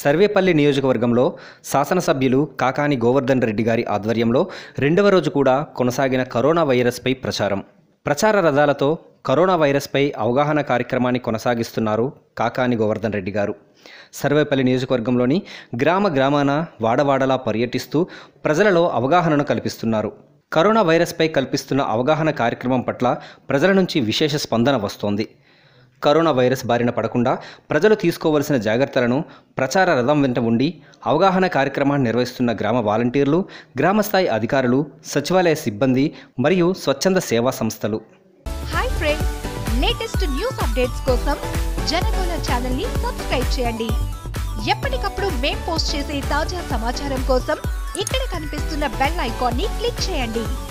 సర్వేపల్లి నియోజకవర్గంలో శాసనసభ్యులు కాకాని గోవర్ధన్ రెడ్డి గారి ఆధ్వర్యంలో రెండవ రోజు కూడా కొనసాగిన కరోనా వైరస్పై ప్రచారం ప్రచార రథాలతో కరోనా వైరస్పై అవగాహన కార్యక్రమాన్ని కొనసాగిస్తున్నారు కాకాని గోవర్ధన్ రెడ్డి గారు సర్వేపల్లి నియోజకవర్గంలోని గ్రామ గ్రామాన వాడవాడలా పర్యటిస్తూ ప్రజలలో అవగాహనను కల్పిస్తున్నారు కరోనా వైరస్పై కల్పిస్తున్న అవగాహన కార్యక్రమం పట్ల ప్రజల నుంచి విశేష స్పందన వస్తోంది కరోనా వైరస్ బారిన పడకుండా ప్రజలు తీసుకోవలసిన జాగ్రత్తలను ప్రచార రథం వెంట ఉండి అవగాహన కార్యక్రమాన్ని నిర్వహిస్తున్న గ్రామ వాలంటీర్లు గ్రామస్థాయి అధికారులు సచివాలయ సిబ్బంది మరియు స్వచ్ఛంద సేవా సంస్థలు hi friends latest news updates కోసం జనగోళ ఛానల్ ని సబ్స్క్రైబ్ చేయండి ఎప్పటికప్పుడు మేం పోస్ట్ చేసే తాజా సమాచారం కోసం ఇక్కడ కనిపిస్తున్న బెల్ ఐకాన్ ని క్లిక్ చేయండి